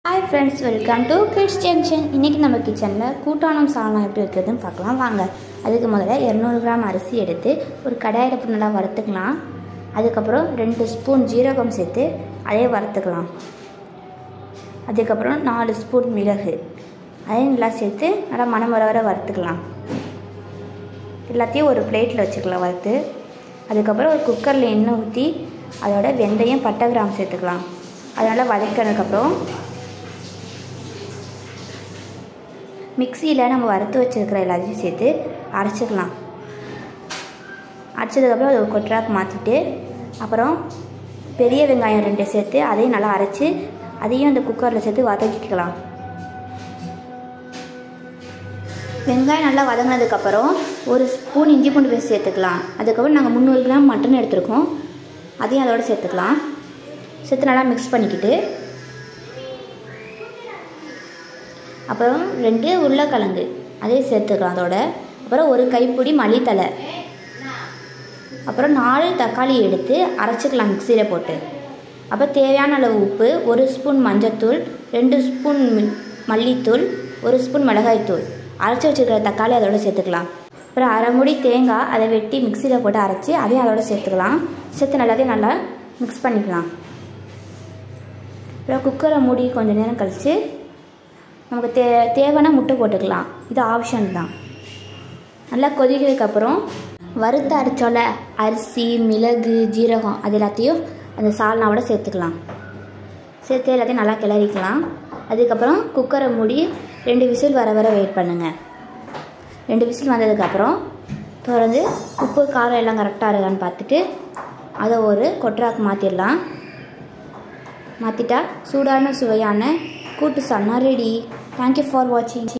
hi friends welcome to kids junction இன்றைக்கி நம்ம கிச்சனில் கூட்டானம் சாதம் எப்படி வைக்கிறதுன்னு பார்க்கலாம் வாங்க அதுக்கு முதல்ல இரநூறு கிராம் அரிசி எடுத்து ஒரு கடாயில் போட்டு நல்லா வறுத்துக்கலாம் அதுக்கப்புறம் ரெண்டு ஸ்பூன் ஜீரகம் சேர்த்து அதே வறுத்துக்கலாம் அதுக்கப்புறம் நாலு ஸ்பூன் மிளகு அதையும் நல்லா சேர்த்து நல்லா மணம் வர வர வறுத்துக்கலாம் எல்லாத்தையும் ஒரு பிளேட்டில் வச்சுக்கலாம் வறுத்து அதுக்கப்புறம் ஒரு குக்கரில் எண்ணெய் ஊற்றி அதோட வெந்தயம் பட்டை கிராம் சேர்த்துக்கலாம் அதனால் வதக்கினதுக்கப்புறம் மிக்சியில் நம்ம வறுத்து வச்சுருக்கிற எல்லாத்தையும் சேர்த்து அரைச்சிக்கலாம் அரைச்சதுக்கப்புறம் அதை கொட்டராக்கு மாற்றிட்டு அப்புறம் பெரிய வெங்காயம் ரெண்டு சேர்த்து அதையும் நல்லா அரைச்சி அதையும் அந்த குக்கரில் சேர்த்து வதக்கிக்கலாம் வெங்காயம் நல்லா வதங்கினதுக்கப்புறம் ஒரு ஸ்பூன் இஞ்சி பூண்டு பேஸ்ட் சேர்த்துக்கலாம் அதுக்கப்புறம் நாங்கள் முந்நூறு கிராம் மட்டன் எடுத்துருக்கோம் அதையும் அதோட சேர்த்துக்கலாம் சேர்த்து நல்லா மிக்ஸ் பண்ணிக்கிட்டு அப்புறம் ரெண்டு உருளைக்கிழங்கு அதையும் சேர்த்துக்கலாம் அதோட அப்புறம் ஒரு கைப்பிடி மல்லித்தலை அப்புறம் நாலு தக்காளி எடுத்து அரைச்சிக்கலாம் மிக்சியில் போட்டு அப்புறம் தேவையான அளவு உப்பு ஒரு ஸ்பூன் மஞ்சத்தூள் ரெண்டு ஸ்பூன் மல்லித்தூள் ஒரு ஸ்பூன் மிளகாய்த்தூள் அரைச்சி வச்சுருக்கிற தக்காளி அதோட சேர்த்துக்கலாம் அப்புறம் அரை முடி தேங்காய் அதை வெட்டி மிக்சியில் போட்டு அரைச்சி அதையும் அதோட சேர்த்துக்கலாம் சேர்த்து நல்லாத்தையும் நல்லா மிக்ஸ் பண்ணிக்கலாம் அப்புறம் குக்கரை மூடி கொஞ்சம் நேரம் கழித்து நமக்கு தே தேவைன்னா முட்டை போட்டுக்கலாம் இது ஆப்ஷன் தான் நல்லா கொதிக்கிறதுக்கப்புறம் வறுத்த அரைச்சோல அரிசி மிளகு ஜீரகம் அது எல்லாத்தையும் அந்த சால்னாவோட சேர்த்துக்கலாம் சேர்த்து எல்லாத்தையும் நல்லா கிளறிக்கலாம் அதுக்கப்புறம் குக்கரை மூடி ரெண்டு விசில் வர வர வெயிட் பண்ணுங்கள் ரெண்டு விசில் வந்ததுக்கப்புறம் திறந்து உப்பு காரம் எல்லாம் கரெக்டாக இருக்கான்னு பார்த்துட்டு அதை ஒரு கொட்ராக்கு மாற்றிடலாம் மாற்றிட்டா சூடான சுவையான கூட்டு சால்னா ரெடி தேங்க்யூ ஃபார் வாட்சிங்